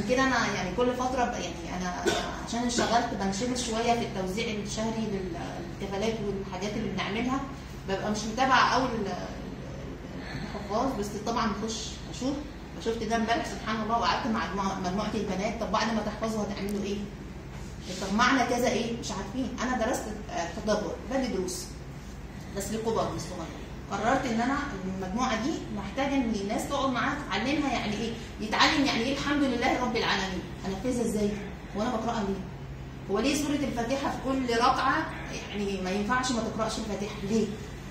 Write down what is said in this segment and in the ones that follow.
كده انا يعني كل فتره ب- يعني انا عشان اشتغلت بنشغل شويه في التوزيع الشهري للكفالات والحاجات اللي بنعملها ببقى مش متابعه قوي ال- الحفاظ بس طبعا بخش اشوف شفت ده امبارح سبحان الله وقعدت مع مجموعة- مجموعه البنات طب بعد ما تحفظوا هتعملوا ايه؟ طب معنى كذا ايه؟ مش عارفين انا درست آه، تدبر بدي دروس بس للكبار مش صغيرين قررت ان انا المجموعه دي محتاجه ان الناس تقعد معاها تعلمها يعني ايه يتعلم يعني ايه الحمد لله رب العالمين انفذها ازاي وانا بقراها ليه هو ليه سوره الفاتحه في كل ركعه يعني ما ينفعش ما تقراش الفاتحه ليه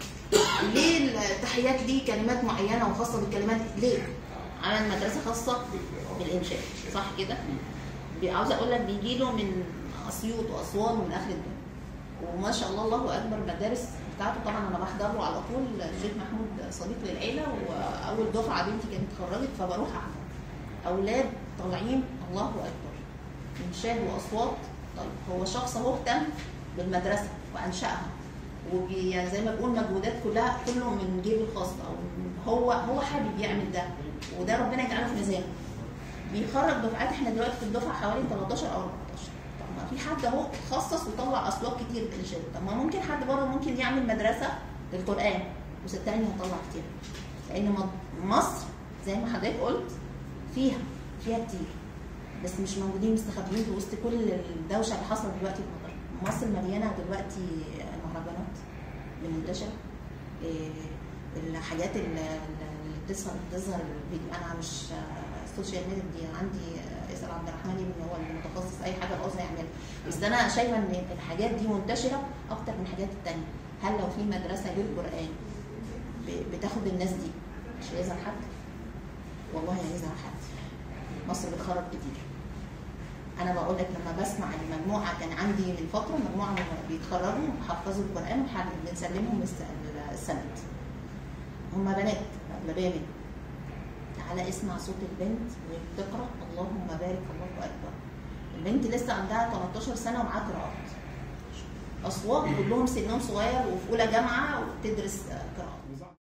ليه التحيات دي كلمات معينه وخاصه بالكلمات ليه عمل مدرسه خاصه بالانشاء صح كده بي- عاوزه اقول لك بيجي له من اسيوط واسوان ومن اخر الدنيا وما شاء الله الله اكبر المدارس بتاعته طبعا انا بحضر له على طول الشيخ محمود صديق للعيله واول دفعه بنتي كانت اتخرجت فبروح احضر اولاد طالعين الله اكبر انشاد واصوات طيب هو شخص هو اهتم بالمدرسه وانشاها وبي يعني زي ما بقول مجهودات كلها كله من جيبه الخاص او من- هو هو حابب يعمل ده وده ربنا يجعله في ميزانه بيخرج دفعات احنا دلوقتي في الدفعه حوالي 13 او 14 طب ما في حد اهو اتخصص وطلع اصوات كتير بالانشاد طب ما ممكن حد بره ممكن يعمل مدرسه للقران وصدقني هطلع كتير لان م- مصر زي ما حضرتك قلت فيها فيها كتير بس مش موجودين مستخبيين في وسط كل الدوشه اللي حصلت دلوقتي في مصر مصر مليانه دلوقتي مهرجانات منتشره إيه، الحاجات اللي اللي بتظهر بتظهر الفيديو انا مش آه، السوشيال ميديا دي عندي آه، اسال عبد الرحمن ابني هو المتخصص اي حاجه عاوز يعملها بس انا شايفه ان الحاجات دي منتشره اكتر من الحاجات التانيه هل لو في مدرسه للقران ب- بتاخد الناس دي مش هيظهر حد والله هيظهر حد مصر بتخرج كتير انا بقول لك لما بسمع المجموعه كان عندي من فتره مجموعه من- بيتخرجوا حفظوا القران وحل- بنسلمهم الس- السند هم بنات اغلبيه بنت تعالى اسمع صوت البنت وهي بتقرا اللهم بارك الله اكبر البنت لسه عندها 13 سنه ومعاها قراءات اصوات كلهم سنهم صغير وفي اولى جامعه وبتدرس آه، قراءات